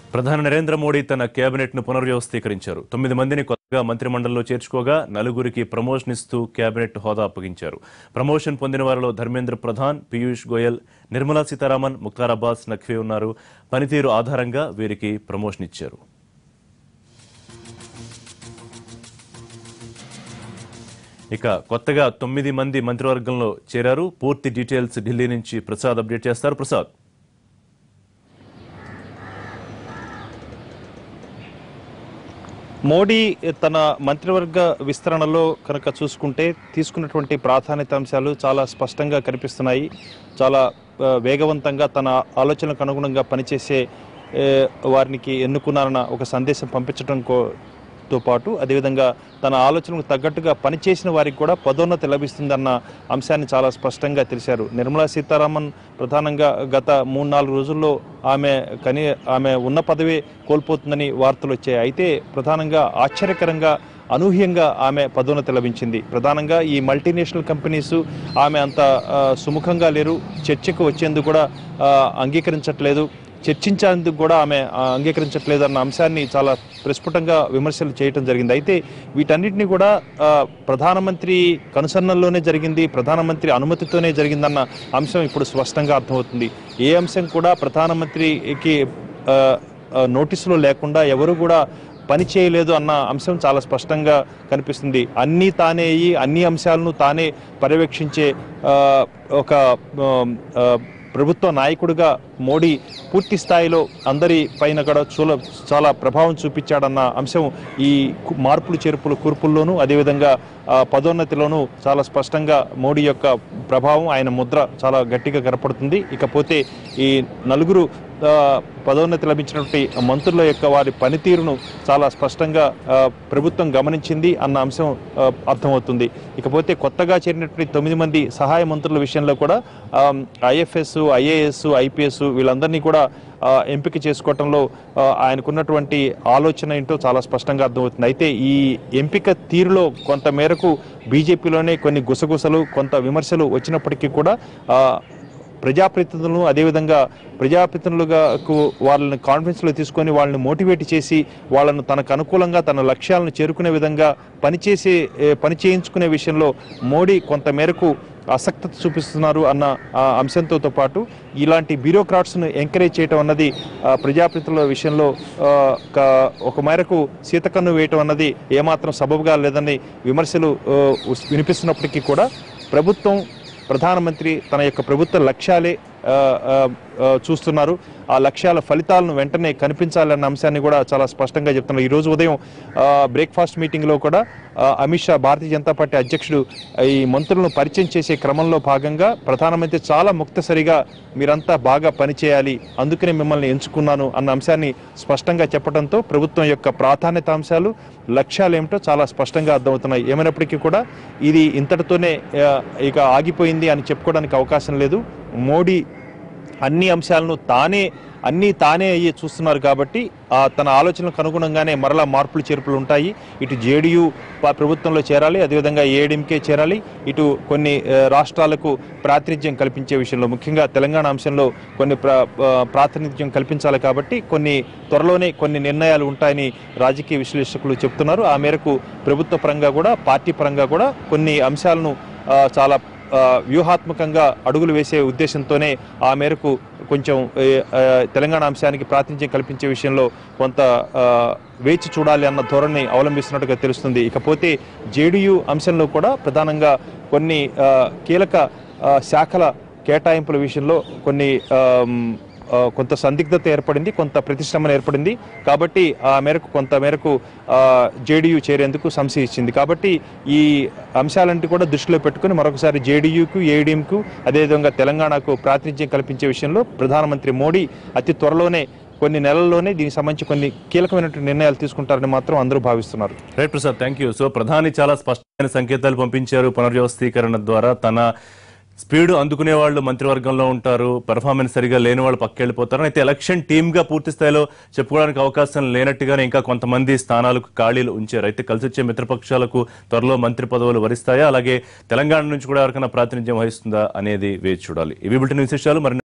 ప్రధాని నరేంద్ర మోడీ తన కేబినెట్ ను పునర్వ్యవస్థీకరించారు తొమ్మిది మందిని కొత్తగా మంత్రిమండలిలో చేర్చుకోగా నలుగురికి ప్రమోషన్ ఇస్తూ కేబినెట్ హోదా అప్పగించారు ప్రమోషన్ పొందిన వారిలో ధర్మేంద్ర ప్రధాన్ పీయూష్ గోయల్ నిర్మలా సీతారామన్ ముఖ్తార్ అబ్బాస్ నఖ్వీ ఉన్నారు పనితీరు ఆధారంగా వీరికి ప్రమోషన్ ఇచ్చారు ఇక కొత్తగా తొమ్మిది మంది మంత్రివర్గంలో చేరారు పూర్తి డీటెయిల్స్ ఢిల్లీ నుంచి ప్రసాద్ అప్డేట్ చేస్తారు ప్రసాద్ మోడీ తన మంత్రివర్గ విస్తరణలో కనుక చూసుకుంటే తీసుకున్నటువంటి ప్రాధాన్యత అంశాలు చాలా స్పష్టంగా కనిపిస్తున్నాయి చాలా ఆ, వేగవంతంగా తన ఆలోచనలకు అనుగుణంగా పనిచేసే ఏ, వారికి ఎన్నుకున్నారన్న ఒక సందేశం పంపించడం కో తో పాటు అదేవిధంగా తన ఆలోచనకు తగ్గట్టుగా పనిచేసిన వారికి కూడా పదోన్నతి లభిస్తుందన్న అంశాన్ని చాలా స్పష్టంగా తెలిశారు నిర్మలా సీతారామన్ ప్రధానంగా గత మూడు నాలుగు రోజుల్లో ఆమె కని ఆమె ఉన్న పదవి కోల్పోతుందని వార్తలు వచ్చాయి అయితే ప్రధానంగా ఆశ్చర్యకరంగా అనూహ్యంగా ఆమె పదోన్నతి లభించింది ప్రధానంగా ఈ మల్టీనేషనల్ కంపెనీస్ ఆమె అంత ఆ, సుముఖంగా లేరు చర్చకు వచ్చేందుకు కూడా ఆ, అంగీకరించట్లేదు చర్చించేందుకు కూడా ఆమె ఆ, అంగీకరించట్లేదు అన్న అంశాన్ని చాలా ప్రస్ఫుటంగా విమర్శలు చేయటం జరిగింది అయితే వీటన్నిటిని కూడా ఆ, ప్రధానమంత్రి కనుసన్నల్లోనే జరిగింది ప్రధానమంత్రి అనుమతితోనే జరిగిందన్న అంశం ఇప్పుడు స్పష్టంగా అర్థమవుతుంది ఏ అంశం కూడా ప్రధానమంత్రికి ఆ, ఆ, నోటీసులో లేకుండా ఎవరు కూడా పని చేయలేదు అన్న అంశం చాలా స్పష్టంగా కనిపిస్తుంది అన్నీ తానే అయ్యి అన్ని అంశాలను తానే పర్యవేక్షించే ఆ, ఒక ఆ, ఆ, ప్రభుత్వ నాయకుడిగా మోడీ పూర్తి స్థాయిలో అందరి పైన కూడా చూల చాలా ప్రభావం చూపించాడన్న అంశం ఈ కు- మార్పులు చేర్పులు కూర్పుల్లోనూ అదేవిధంగా ఆ, పదోన్నతిలోనూ చాలా స్పష్టంగా మోడీ యొక్క ప్రభావం ఆయన ముద్ర చాలా గట్టిగా కనపడుతుంది ఇకపోతే ఈ నలుగురు ఆ, పదోన్నతి లభించినటువంటి మంత్రుల యొక్క వారి పనితీరును చాలా స్పష్టంగా ఆ, ప్రభుత్వం గమనించింది అన్న అంశం ఆ, అర్థమవుతుంది ఇకపోతే కొత్తగా చేరినటువంటి తొమ్మిది మంది సహాయ మంత్రుల విషయంలో కూడా ఐఎఫ్ఎస్ ఐఏఎస్ ఐపీఎస్ వీళ్ళందరినీ కూడా ఆ, ఎంపిక చేసుకోవటంలో ఆ, ఆయనకున్నటువంటి ఆలోచన ఏంటో చాలా స్పష్టంగా అర్థమవుతుంది అయితే ఈ ఎంపిక తీరులో కొంత మేరకు బీజేపీలోనే కొన్ని గుసగుసలు కొంత విమర్శలు వచ్చినప్పటికీ కూడా ఆ, ప్రజాప్రతినిధులను అదేవిధంగా ప్రజాప్రతినిధులుగా వాళ్ళని కాన్ఫిడెన్స్లో తీసుకొని వాళ్ళని మోటివేట్ చేసి వాళ్ళను తనకు అనుకూలంగా తన లక్ష్యాలను చేరుకునే విధంగా పనిచేసే ఏ, పని చేయించుకునే విషయంలో మోడీ కొంత మేరకు ఆసక్తి చూపిస్తున్నారు అన్న ఆ, అంశంతో పాటు ఇలాంటి బ్యూరోక్రాట్స్ను ఎంకరేజ్ చేయటం అన్నది ఆ, ప్రజాప్రతినిధుల విషయంలో ఆ, ఒక- ఒక మేరకు సీతకన్ను వేయటం అన్నది ఏమాత్రం సబబుగా లేదని విమర్శలు ఆ, వినిపిస్తున్నప్పటికీ కూడా ప్రభుత్వం ప్రధానమంత్రి తన యొక్క ప్రభుత్వ లక్ష్యాలే ఆ, ఆ, ఆ, చూస్తున్నారు ఆ లక్ష్యాల ఫలితాలను వెంటనే కనిపించాలన్న అంశాన్ని కూడా చాలా స్పష్టంగా చెప్తున్నారు ఈ రోజు ఉదయం ఆ, బ్రేక్ఫాస్ట్ మీటింగ్లో కూడా ఆ, అమిత్ షా భారతీయ జనతా పార్టీ అధ్యక్షుడు ఈ మంత్రులను పరిచయం చేసే క్రమంలో భాగంగా ప్రధానమంత్రి చాలా ముక్తసరిగా మీరంతా బాగా పనిచేయాలి అందుకనే మిమ్మల్ని ఎంచుకున్నాను అన్న అంశాన్ని స్పష్టంగా చెప్పడంతో ప్రభుత్వం యొక్క ప్రాధాన్యత అంశాలు లక్ష్యాలు ఏమిటో చాలా స్పష్టంగా అర్థమవుతున్నాయి ఏమైనప్పటికీ కూడా ఇది ఇంతటితోనే ఆ, ఇక ఆగిపోయింది అని చెప్పుకోవడానికి అవకాశం లేదు మోడీ అన్ని అంశాలను తానే అన్నీ తానే అయ్యి చూస్తున్నారు కాబట్టి ఆ తన ఆలోచనలకు అనుగుణంగానే మరలా మార్పులు చేర్పులు ఉంటాయి ఇటు జేడీయూ ప్రభుత్వంలో చేరాలి అదేవిధంగా ఏడీఎంకే చేరాలి ఇటు కొన్ని ఆ, రాష్ట్రాలకు ప్రాతినిధ్యం కల్పించే విషయంలో ముఖ్యంగా తెలంగాణ అంశంలో కొన్ని ప్ర ఆ, ప్రాతినిధ్యం కల్పించాలి కాబట్టి కొన్ని త్వరలోనే కొన్ని నిర్ణయాలు ఉంటాయని రాజకీయ విశ్లేషకులు చెప్తున్నారు ఆ మేరకు ప్రభుత్వ పరంగా కూడా పార్టీ పరంగా కూడా కొన్ని అంశాలను ఆ, చాలా ఆ, వ్యూహాత్మకంగా అడుగులు వేసే ఉద్దేశంతోనే ఆ మేరకు కొంచెం ఏ, ఆ, తెలంగాణ అంశానికి ప్రాతినిధ్యం కల్పించే విషయంలో కొంత ఆ, వేచి చూడాలి అన్న ధోరణి అవలంబిస్తున్నట్టుగా తెలుస్తుంది ఇకపోతే జేడీయూ అంశంలో కూడా ప్రధానంగా కొన్ని ఆ, కీలక ఆ, శాఖల కేటాయింపుల విషయంలో కొన్ని ఆమ్, ఆ, కొంత సందిగ్ధత ఏర్పడింది కొంత ప్రతిష్టంభన ఏర్పడింది కాబట్టి ఆ మేరకు కొంత మేరకు జేడీయూ చేరేందుకు సంశయించింది కాబట్టి ఈ అంశాలంటి కూడా దృష్టిలో పెట్టుకుని మరొకసారి జేడీయూకు ఏడీఎంకు అదేవిధంగా తెలంగాణకు ప్రాతినిధ్యం కల్పించే విషయంలో ప్రధానమంత్రి మోడీ అతి త్వరలోనే కొన్ని నెలల్లోనే దీనికి సంబంధించి కొన్ని కీలకమైనటువంటి నిర్ణయాలు తీసుకుంటారని మాత్రం అందరూ భావిస్తున్నారు right Prasad thank you so ప్రధాని చాలా స్పష్టమైన సంకేతాలు పంపించారు పునర్వ్యవస్థీకరణ ద్వారా తన స్పీడ్ అందుకునే వాళ్ళు మంత్రివర్గంలో ఉంటారు పెర్ఫార్మెన్స్ సరిగా లేని వాళ్ళు పక్కెళ్ళిపోతారు అయితే ఎలక్షన్ టీమ్ గా పూర్తి స్థాయిలో చెప్పుకోవడానికి అవకాశం లేనట్టుగానే ఇంకా కొంతమంది స్థానాలకు ఖాళీలు ఉంచారు అయితే కలిసి వచ్చే మిత్రపక్షాలకు త్వరలో మంత్రి పదవులు వరిస్తాయా అలాగే తెలంగాణ నుంచి కూడా ఎవరికైనా ప్రాతినిధ్యం వహిస్తుందా అనేది వేచి చూడాలి ఇవి బులెటిన్ విశేషాలు మరి